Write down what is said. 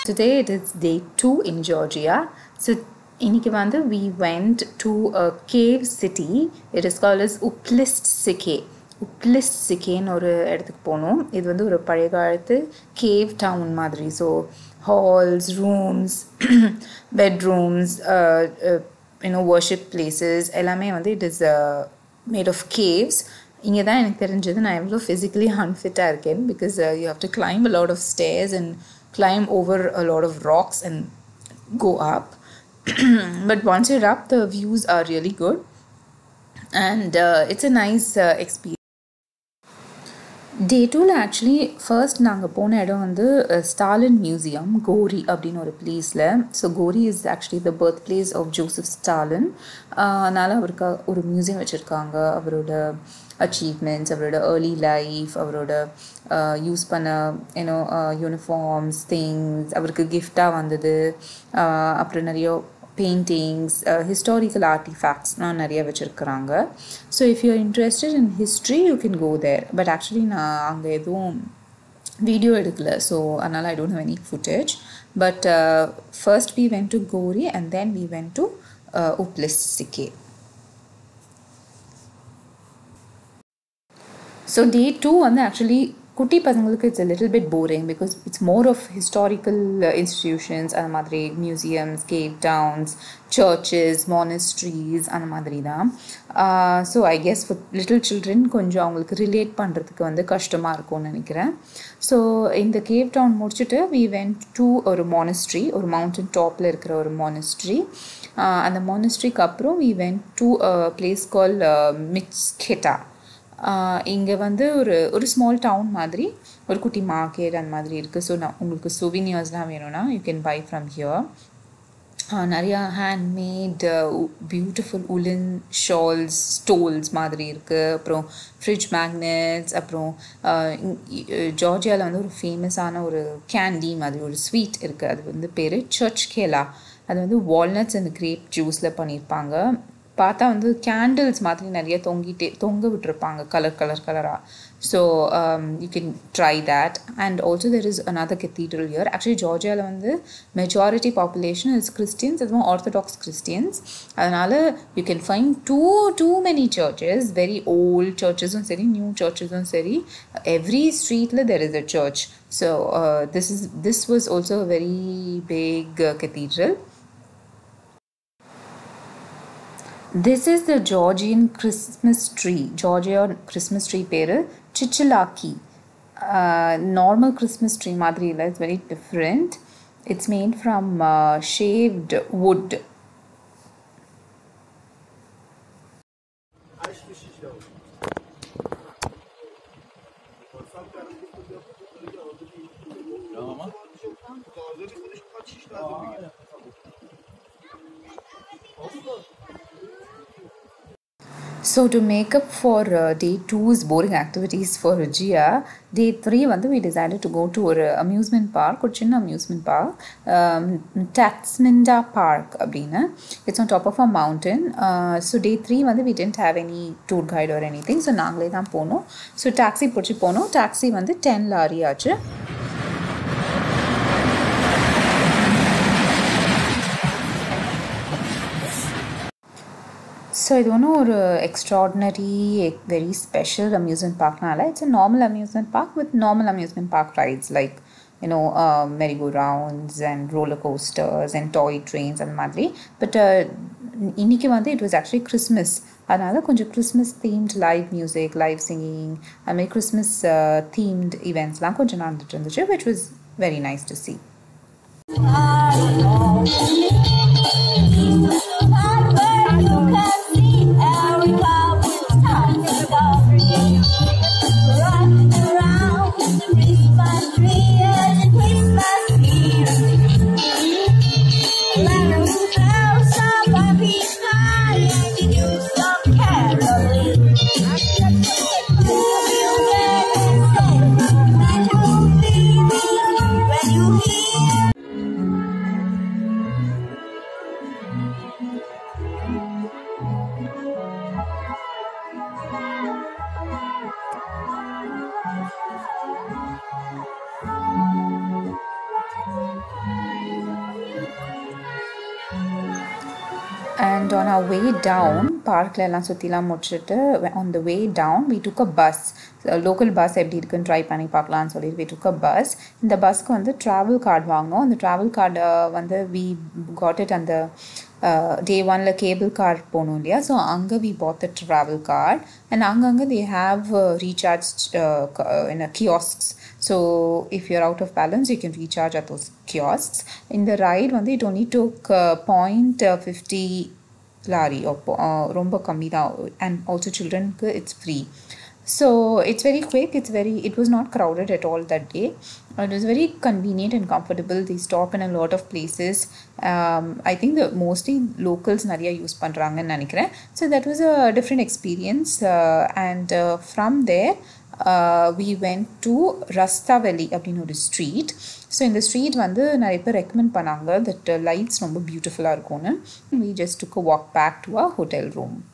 Today it is day two in Georgia. So இன்னைக்கு வந்து we went to a cave city. It is called as Uplist Sike. உப்லிஸ்ட் சிக்கேன்னு ஒரு இடத்துக்கு போனோம் இது வந்து ஒரு பழைய காலத்து கேவ் டவுன் மாதிரி so halls rooms bedrooms you know worship places எல்லாமே வந்து it is made of caves இங்கே தான் எனக்கு தெரிஞ்சது நான் எவ்வளோ ஃபிசிக்கலி அன்ஃபிட்டாக இருக்கேன் because you have to climb a lot of stairs and climb over a lot of rocks and go up. but once you're up, the views are really good and uh, it's a nice uh, experience. Day டூவில் actually first நாங்கள் போன இடம் வந்து Stalin museum கோரி அப்படின்னு ஒரு பிளேஸில் so Gori is actually the birth place of Joseph Stalin அதனால் அவருக்கு ஒரு மியூசியம் வச்சுருக்காங்க அவரோட அச்சீவ்மெண்ட்ஸ் அவரோட ஏர்லி லைஃப் அவரோட யூஸ் பண்ண யூனோ யூனிஃபார்ம்ஸ் திங்ஸ் அவருக்கு கிஃப்டாக வந்தது அப்புறம் நிறைய பெயிண்டிங்ஸ் ஹிஸ்டாரிக்கல் ஆர்டிஃபேக்ட்ஸ்லாம் நிறைய வச்சுருக்குறாங்க so if you interested in history you can go there but actually நான் அங்கே எதுவும் வீடியோ எடுக்கல ஸோ அதனால் I don't have any footage but first we went to Gori and then we went to Uplistsikhe so day two வந்து actually குட்டி பசங்களுக்கு it's little bit boring because it's more of historical institutions அந்த மாதிரி museums cave towns churches monasteries அந்த மாதிரி தான் so I guess for little children கொஞ்சம் அவங்களுக்கு ரிலேட் பண்ணுறதுக்கு வந்து கஷ்டமாக இருக்கும்னு நினைக்கிறேன் ஸோ இந்த கேவ் டவுன் முடிச்சுட்டு வி வென்ட் டு ஒரு மானிஸ்ட்ரி ஒரு மவுண்டன் டாப்பில் இருக்கிற ஒரு மானிஸ்ட்ரி அந்த மானிஸ்ட்ரிக்கு அப்புறம் we went to place call Mtskheta இங்கே வந்து ஒரு ஒரு ஸ்மால் டவுன் மாதிரி ஒரு குட்டி மார்க்கெட் அந்த மாதிரி இருக்குது ஸோ நான் உங்களுக்கு சுவினியர்ஸ்லாம் வேணும்னா you can buy from here நிறையா handmade beautiful woollen shawls stoles மாதிரி இருக்குது அப்புறம் ஃப்ரிட்ஜ் மேக்னெட்ஸ் அப்புறம் ஜார்ஜியாவில் வந்து ஒரு ஃபேமஸான ஒரு கேண்டி மாதிரி ஒரு ஸ்வீட் இருக்குது அது வந்து பேர் சர்ச் கேலா அது வந்து வால்நட்ஸ் அண்ட் கிரேப் ஜூஸில் பண்ணியிருப்பாங்க பார்த்தா வந்து கேண்டில்ஸ் மாதிரி நிறைய தொங்கிட்டே தொங்க விட்டுருப்பாங்க கலர் கலர் கலராக so you can try that and also there is another cathedral here actually ஜார்ஜியாவில் வந்து மெஜாரிட்டி பாப்புலேஷன் இஸ் கிறிஸ்டியன்ஸ் அதுவும் ஆர்த்தடாக்ஸ் கிறிஸ்டியன்ஸ் அதனால் you can find too too many churches very old சர்ச்சஸும் சரி நியூ சர்ச்சஸும் சரி every ஸ்ட்ரீட்டில் there is a church so this is this was also a very big cathedral This is the Georgian Christmas tree. Georgia Christmas tree பேரு Chichalaki. Uh, normal Christmas tree மாதிரி இல்லை it's very different. It's made from uh, shaved wood. So to make up for uh, day two's boring activities for Gia, day three வந்து we decided to go to ஒரு amusement park ஒரு சின்ன amusement park um, Tatsminda Park அப்படின்னு it's on top of a mountain uh, so day three வந்து we didn't have any tour guide or anything so நாங்களே தான் போனோம் so taxi பிடிச்சி போனோம் taxi வந்து டென் லாரி ஆச்சு ஸோ இது ஒன்றும் ஒரு எக்ஸ்ட்ராடினரி வெரி ஸ்பெஷல் அம்யூஸ்மெண்ட் பார்க்னால it's a normal amusement park with normal amusement park rides like you know merry go rounds and roller coasters and toy trains அந்த மாதிரி பட் இன்றைக்கி வந்து இட் வாஸ் ஆக்சுவலி கிறிஸ்மஸ் அதனால் கொஞ்சம் Christmas themed live music live singing அதுமாதிரி Christmas themed ஈவெண்ட்ஸ்லாம் கொஞ்சம் நடந்துட்டு இருந்துச்சு which was very nice to see and on our way down பார்க்கில் எல்லாம் சுற்றிலாம் முடிச்சுட்டு on the way down we took a bus local bus எப்படி இருக்குன்னு ட்ரை பண்ணி பார்க்கலான்னு சொல்லிட்டு we took a bus இந்த பஸ்க்கு வந்து ட்ராவல் கார்டு வாங்கினோம் அந்த ட்ராவல் கார்டை வந்து வி got it அந்த டே ஒனில் கேபிள் கார் போகணும் இல்லையா ஸோ அங்கே we bought the travel card and அங்கங்கே they have recharge in kiosks so if you're out of balance you can recharge at those kiosks in the ride வந்து it only took uh, point uh, 50 lari அப்போ ரொம்ப கம்மி தான் and also சில்ட்ரனுக்கு it's free so it's very quick it's very it was not crowded at all that day it was very convenient and comfortable the stop in a lot of places I think the mostly locals நிறைய use பண்ணுறாங்கன்னு நினைக்கிறேன் so that was a different experience and from there we went to Rustaveli அப்படின்னு ஒரு street so இந்த street வந்து நிறைய பேர் recommend பண்ணாங்க தட் லைட்ஸ் ரொம்ப பியூட்டிஃபுல்லாக இருக்கும்னு we just took walk back to a hotel room